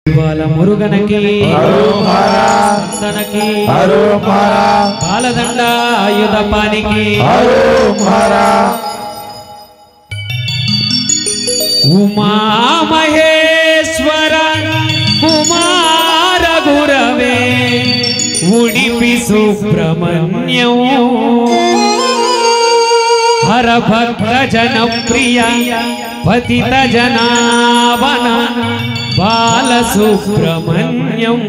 బాల మురుగనకి హరోహర సంతనకి హరోహర బాలదండ ఆయుధ పానికి హరోహర ఉమా మహేశ్వర కుమార గురవే ఉడిపి సుబ్రహ్మణ్యం హర భక్త జన ప్రియ పతిత జనావన బాల సుబ్రహ్మణ్యం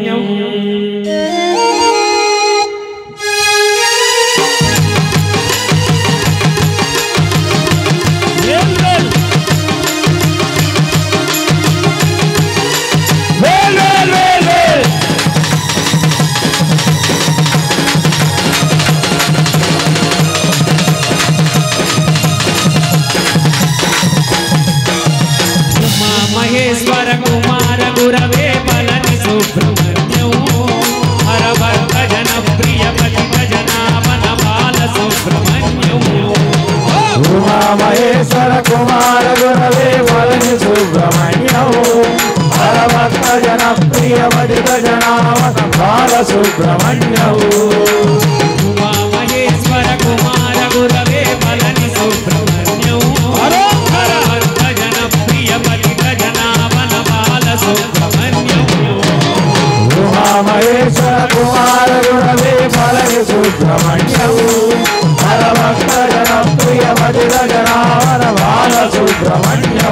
వేల్ వేల్ వేల్ వేల్ ఉమా మహేశ్వర కుమార గురవే పలని సుబ్రహ్మణ్యం హర భక్త జన ప్రియ పతిత జనావన బాల సుబ్రహ్మణ్యం ఉమా మహేశ్వర కుమార గురవే పళని సుబ్రహ్మణ్యం హరభక్త జన ప్రియ మదిత జనావన బాల సుబ్రహ్మణ్యం ఉమా మహేశ్వర కుమార గురవే పలని సుబ్రహ్మణ్యం హర భక్త జన ప్రియ పతిత జనావన బాల సుబ్రహ్మణ్యం ఉమా మహేశ్వర కుమార గురవే పళని సుబ్రహ్మణ్యం హరభక్త జన ప్రియ మదిత జనావన బాల సుబ్రహ్మణ్యం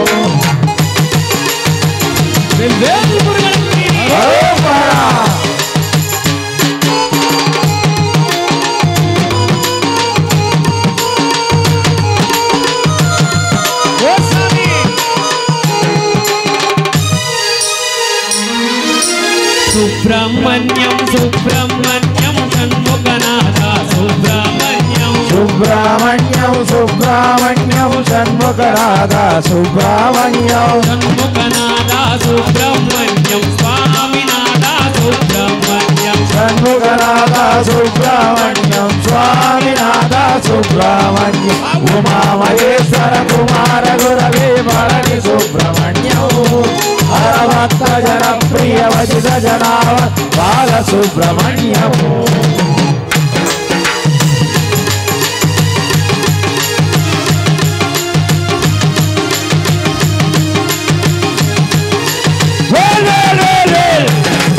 వెల్వేలు మురుగన్కి హరోహర ఓ స్వామి సుబ్రహ్మణ్యం సుబ్రహ్మణ్యం షణ్ముఖనాథ సుబ్రహ్మణ్యం సుబ్రహ్మణ్యం సుబ్రహ్మణ్యం షణ్ముఖరాధ సుబ్రహ్మణ్యం షణ్ముఖనాథ సుబ్రహ్మణ్యం స్వామినాథ సుబ్రహ్మణ్యం షణ్ముఖనాథ సుబ్రహ్మణ్యం స్వామినాథ సుబ్రహ్మణ్యం ఉమామహేశ్వర కుమార గురవే పళని సుబ్రహ్మణ్యం హరభక్త జన ప్రియ వజిత జనావ బాల సుబ్రహ్మణ్యం వేల్ వేల్ వేల్ వేల్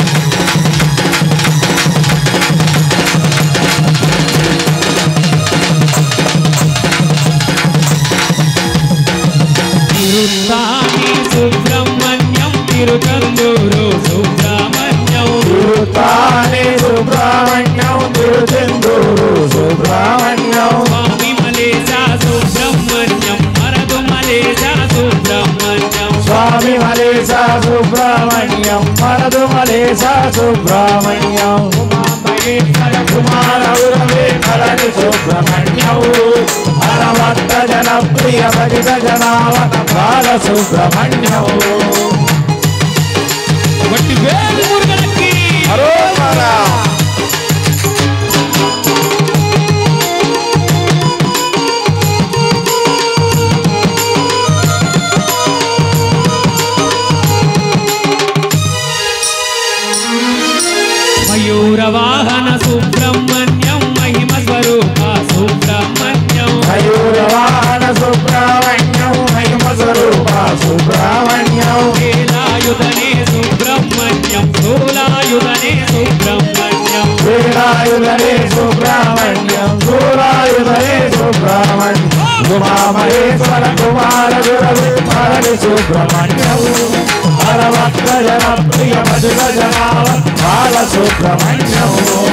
తిరుత్తాని సుబ్రహ్మణ్యం తిరుచందూరు సుబ్రహ్మణ్యం తిరుతాని సుబ్రహ్మణ్యం తిరుచెందూరు సుబ్రహ్మణ్యం స్వామి మలేశ సుబ్రహ్మణ్యం మరదు మలేశ సుబ్రహ్మణ్యం స్వామి మలేశ సుబ్రహ్మణ్యం మరదు మలేశ సుబ్రహ్మణ్యం ఉమామహేశ్వర కుమార ఉరవే కలని సుబ్రహ్మణ్యం హరభక్త జన ప్రియ భజిత జనావన బాల సుబ్రహ్మణ్యం వట్టి వేలు మురుగనకి హరోమర మయూర వాహన సుబ్రహ్మణ్యం మహిమ స్వరూప సుబ్రహ్మణ్యం మయూరవాహన సుబ్రహ్మణ్యం మహిమ స్వరూప సుబ్రహ్మణ్యం వేలాయుధనే సుబ్రహ్మణ్యం స్థూలాయుధనే సుబ్రహ్మణ్యం వీరాయుధనే సుబ్రహ్మణ్యం సూరాయుధనే సుబ్రహ్మణ్యం ఉమామహేశ్వర కుమార గురవే పరణి సుబ్రహ్మణ్యం హరభక్త జన ప్రియ మధుర జనావ బాల సుబ్రహ్మణ్యం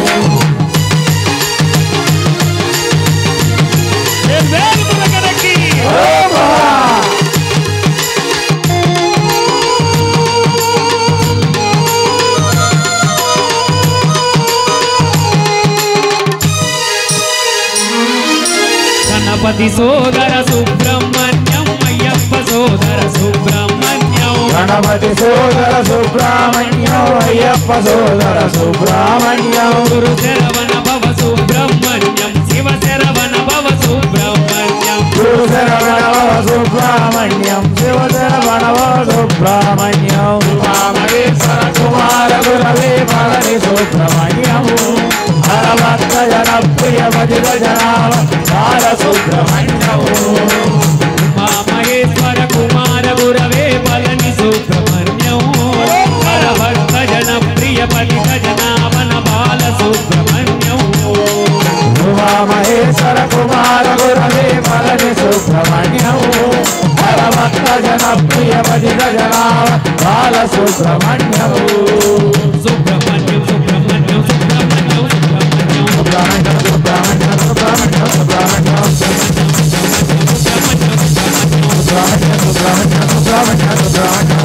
వేలు మురుగనకి ఓమా గణపతి సోదర సుబ్రహ్మణ్యం అయ్యప్ప సోదర సుబ్రహ్మణ్యం గణపతి సోదర సుబ్రహ్మణ్యం అయ్యప్ప సోదర సుబ్రహ్మణ్యం గురు శరవణ భవ సుబ్రహ్మణ్యం శివ శరవణ భవ సుబ్రహ్మణ్యం గురు శరవణ సుబ్రహ్మణ్యం శివ శరవణ సుబ్రహ్మణ్యం ఉమామహేశ్వర గజనామ బాల సుబ్రహ్మణ్యం ఉమా మహేశ్వర కుమార గురవే బలని సుబ్రహ్మణ్యం హరభక్త జన ప్రియ పలి గజనామన బాల సుబ్రహ్మణ్యం ఉమా మహేశ్వర కుమార గురవే బలని సుబ్రహ్మణ్యం హరభక్త జన ప్రియ పది గజనామ బాల సుబ్రహ్మణ్యం సుబ్రహ్మణ్యం సుబ్రహ్మణ్యం సుబ్రహ్మణ్యం సుబ్రహ్మణ్యం సుబ్రహ్మణ్యం సుబ్రహ్మణ్యం సుబ్రహ్మణ్యం సుబ్రహ్మణ్యం సుబ్రహ్మణ్యం సుబ్రహ్మణ్యం సుబ్రహ్మణ్యం సుబ్రహ్మణ్యం